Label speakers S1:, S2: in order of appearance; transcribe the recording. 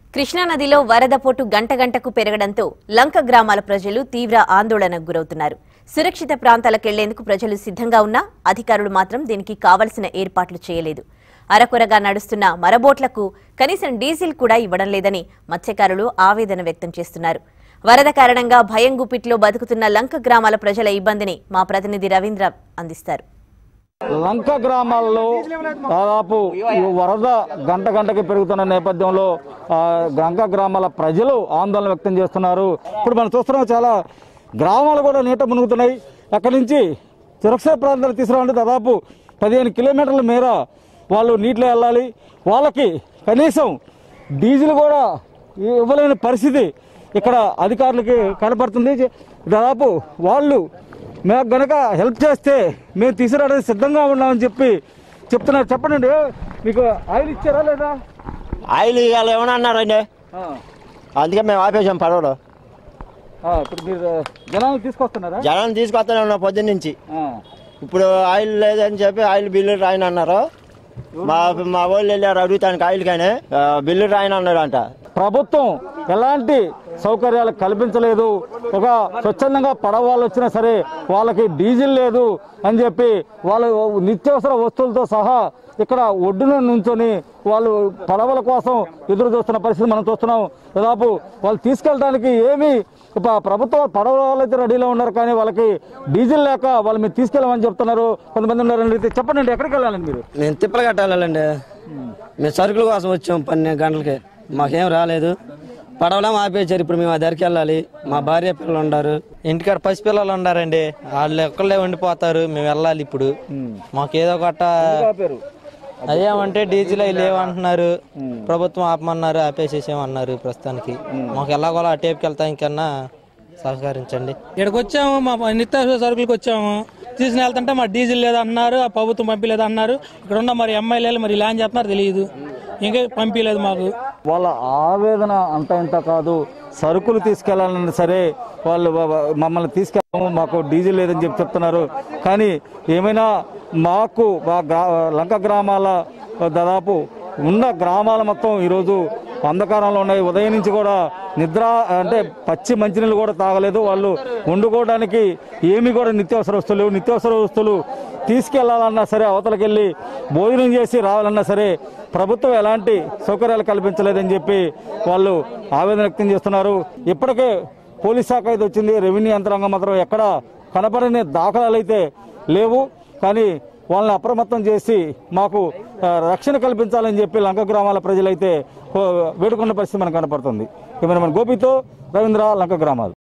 S1: కృష్ణానదిలో వరద పోటు గంట గంటకు పెరగడంతో లంక గ్రామాల ప్రజలు తీవ్ర ఆందోళనకు గురవుతున్నారు సురక్షిత ప్రాంతాలకెళ్లేందుకు ప్రజలు సిద్ధంగా ఉన్నా అధికారులు మాత్రం దీనికి కావలసిన ఏర్పాట్లు చేయలేదు అరకొరగా నడుస్తున్న మరబోట్లకు కనీసం డీజిల్ కూడా ఇవ్వడం లేదని మత్స్యకారులు ఆవేదన వ్యక్తం చేస్తున్నారు వరద కారణంగా భయం గుప్పిట్లో బతుకుతున్న లంక గ్రామాల ప్రజల ఇబ్బందిని మా ప్రతినిధి రవీంద్ర అందిస్తారు
S2: లంక గ్రామాల్లో దాదాపు ఈ వరద గంట గంటకి పెరుగుతున్న నేపథ్యంలో ఆ, లంక గ్రామాల ప్రజలు ఆందోళన వ్యక్తం చేస్తున్నారు ఇప్పుడు మనం చూస్తున్నాం చాలా గ్రామాలు కూడా నీట మునుగుతున్నాయి అక్కడి నుంచి సురక్షిత ప్రాంతాలు తీసుకురావాలంటే దాదాపు పదిహేను కిలోమీటర్ల మేర వాళ్ళు నీటిలో వెళ్ళాలి వాళ్ళకి కనీసం డీజిల్ కూడా ఇవ్వలేని పరిస్థితి ఇక్కడ అధికారులకి కనపడుతుంది దాదాపు వాళ్ళు మేము గనక హెల్ప్ చేస్తే మేము తీసుకురావడానికి సిద్ధంగా ఉన్నామని చెప్పి చెప్తున్నారు చెప్పండి మీకు ఆయిల్ ఇచ్చారా లేదా
S3: ఆయిల్ ఇవాళ ఏమన్నా అన్నారండి
S2: ఆ,
S3: అందుకే మేము ఆపేసాం పడవలో
S2: ఆ, ఇప్పుడు మీరు జనాలు తీసుకొస్తున్నారా
S3: జనాన్ని తీసుకొస్తానే ఉన్నాం పొద్దున్న నుంచి
S2: ఆ,
S3: ఇప్పుడు ఆయిల్ లేదని చెప్పి ఆయిల్ బిల్లు రాయని అన్నారు మా మా వాళ్ళు వెళ్ళారు అడుగుతానికి ఆయిల్ కానీ ఆ, బిల్లు రాయని అన్నాడు అంట
S2: ప్రభుత్వం ఎలాంటి సౌకర్యాలు కల్పించలేదు ఒక స్వచ్ఛందంగా పడవ వాళ్ళు వచ్చినా సరే వాళ్ళకి డీజిల్ లేదు అని చెప్పి వాళ్ళు నిత్యావసర వస్తువులతో సహా ఇక్కడ ఒడ్డున నుంచొని వాళ్ళు పడవల కోసం ఎదురు చూస్తున్న పరిస్థితి మనం చూస్తున్నాం దాదాపు వాళ్ళు తీసుకెళ్ళడానికి ఏమీ ప- ప్రభుత్వ పడవ వాళ్ళు అయితే రెడీలో ఉన్నారు కానీ వాళ్ళకి డీజిల్ లేక వాళ్ళు మీరు తీసుకెళ్ళమని చెప్తున్నారు కొంతమంది ఉన్నారని అడిగితే చెప్పండి ఎక్కడికి వెళ్ళాలండి మీరు
S4: మేము తిప్పలు కట్టాలండి మేము సరుకుల కోసం వచ్చాం పన్నెండు గంటలకి మాకేం రాలేదు పడవలా ఆపేశారు ఇప్పుడు మేము ఆ దగ్గరికి వెళ్ళాలి మా భార్య పిల్లలు ఉన్నారు
S5: ఇంటికాడ పసిపిల్లలు ఉండారండి వాళ్ళు ఒక్కళ్ళే ఉండిపోతారు మేము వెళ్ళాలి ఇప్పుడు మాకు ఏదో ఒకట
S2: ఆపారు
S5: అదేమంటే డీజిల్ అవి లేవంటున్నారు ప్రభుత్వం ఆపమన్నారు ఆపేసేసేమన్నారు ప్రస్తుతానికి మాకు ఎలాగోలా ఆ టేప్కి వెళ్తాం కన్నా సహకరించండి
S6: ఇక్కడికి వచ్చాము మా నిత్యావసర సరుకులకు వచ్చాము తీసుకుని వెళ్తుంటే మా డీజిల్ లేదన్నారు ఆ ప్రభుత్వం పంపించలేదు అన్నారు ఇక్కడ ఉన్న మరి ఎమ్మెల్యేలు మరి ఇలా ఏం చేస్తున్నారు తెలియదు ఇంకా పంపించలేదు మాకు
S2: వాళ్ళ ఆవేదన అంత ఇంత కాదు సరుకులు తీసుకెళ్లాలన్నా సరే వాళ్ళు వ- వ- మమ్మల్ని తీసుకెళ్ళాము మాకు డీజిల్ లేదని చెప్పి చెప్తున్నారు కానీ ఏమైనా మాకు మా గ్రా లంక గ్రామాల దాదాపు ఉన్న గ్రామాల మొత్తం ఈరోజు అంధకారంలో ఉన్నాయి ఉదయం నుంచి కూడా నిద్ర అంటే పచ్చి మంచినీళ్ళు కూడా తాగలేదు వాళ్ళు వండుకోవడానికి ఏమి కూడా నిత్యావసర వస్తువులు లేవు. నిత్యావసర వస్తువులు తీసుకెళ్లాలన్నా సరే అవతలకి వెళ్ళి భోజనం చేసి రావాలన్నా సరే ప్రభుత్వం ఎలాంటి సౌకర్యాలు కల్పించలేదని చెప్పి వాళ్ళు ఆవేదన వ్యక్తం చేస్తున్నారు ఇప్పటికే పోలీస్ శాఖ అయితే వచ్చింది రెవెన్యూ యంత్రాంగం మాత్రం ఎక్కడ కనపడని దాఖలాలు అయితే లేవు కానీ వాళ్ళని అప్రమత్తం చేసి మాకు ఆ, రక్షణ కల్పించాలని చెప్పి లంక గ్రామాల ప్రజలైతే ఓ, వేడుకున్న పరిస్థితి మనకు కనపడుతుంది కెమెరామెన్ గోపితో రవీంద్ర లంక గ్రామాలు